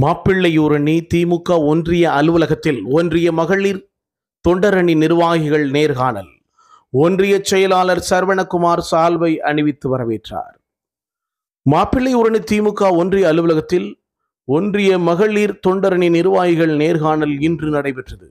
மாப்பிள்ளையூரணி திமுக ஒன்றிய அலுவலகத்தில் ஒன்றிய மகளிர் தொண்டரணி நிர்வாகிகள் நேர்காணல் ஒன்றிய செயலாளர் சரவணகுமார் சால்வை அணிவித்து வரவேற்றார் மாப்பிள்ளையூரணி திமுக ஒன்றிய அலுவலகத்தில் ஒன்றிய மகளிர் தொண்டரணி நிர்வாகிகள் நேர்காணல் இன்று நடைபெற்றது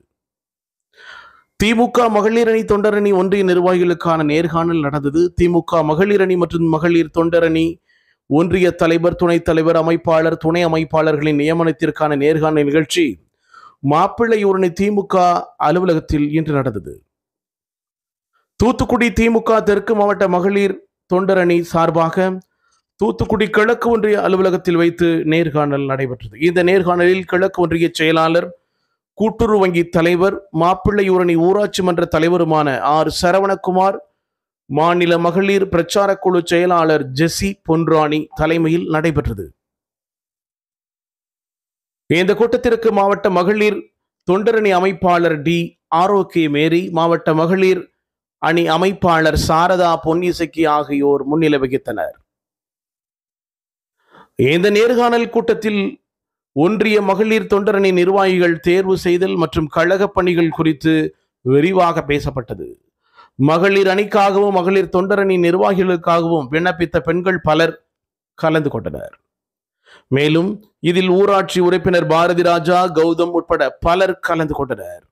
திமுக மகளிர் அணி தொண்டரணி ஒன்றிய நிர்வாகிகளுக்கான நேர்காணல் நடந்தது திமுக மகளிர் அணி மற்றும் மகளிர் தொண்டரணி ஒன்றிய தலைவர் துணைத் தலைவர் அமைப்பாளர் துணை அமைப்பாளர்களின் நியமனத்திற்கான நேர்காணல் நிகழ்ச்சி மாப்பிள்ளையூரணி திமுக அலுவலகத்தில் இன்று நடந்தது தூத்துக்குடி திமுக தெற்கு மாவட்ட மகளிர் தொண்டரணி சார்பாக தூத்துக்குடி கிழக்கு ஒன்றிய அலுவலகத்தில் வைத்து நேர்காணல் நடைபெற்றது இந்த நேர்காணலில் கிழக்கு ஒன்றிய செயலாளர் கூட்டுறவு வங்கி தலைவர் மாப்பிள்ளையூரணி ஊராட்சி மன்ற தலைவருமான ஆர் சரவணகுமார் மாநில மகளிர் பிரச்சார குழு செயலாளர் ஜெசி பொன்ராணி தலைமையில் நடைபெற்றது இந்த கூட்டத்திற்கு மாவட்ட மகளிர் தொண்டரணி அமைப்பாளர் டி ஆரோக்கிய மேரி மாவட்ட மகளிர் அணி அமைப்பாளர் சாரதா பொன்னிசக்கி ஆகியோர் முன்னிலை வகித்தனர் இந்த நேர்காணல் கூட்டத்தில் ஒன்றிய மகளிர் தொண்டரணி நிர்வாகிகள் தேர்வு செய்தல் மற்றும் கழக பணிகள் குறித்து விரிவாக பேசப்பட்டது மகளிர் அணிக்காகவும் மகளிர் தொண்டரணி நிர்வாகிகளுக்காகவும் விண்ணப்பித்த பெண்கள் பலர் கலந்து கொண்டனர் மேலும் இதில் ஊராட்சி உறுப்பினர் பாரதி ராஜா கௌதம் உட்பட பலர் கலந்து கொண்டனர்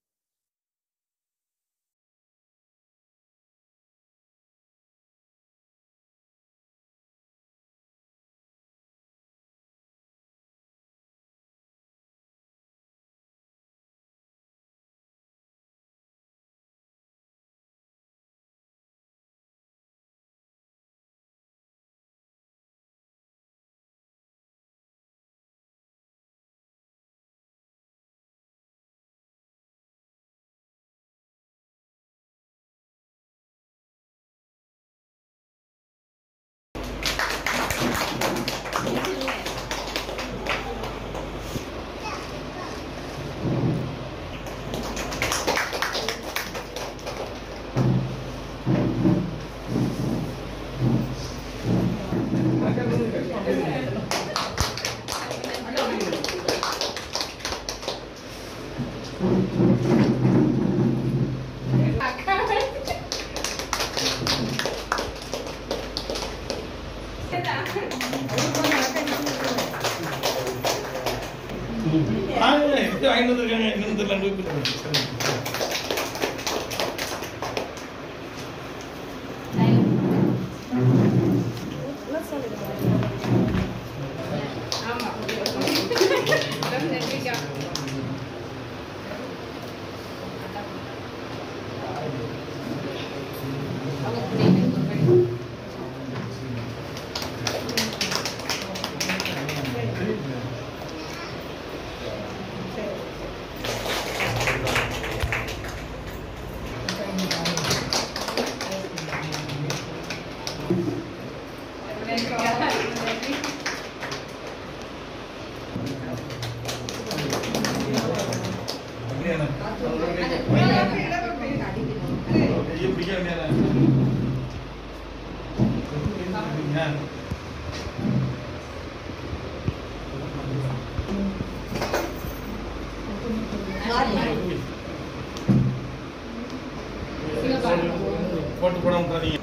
போட்டு போடாம தரீங்க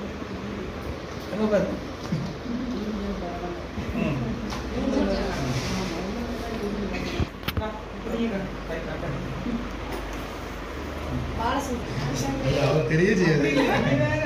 என்ன பாரு ம். அவர் தெரிய செய்யாது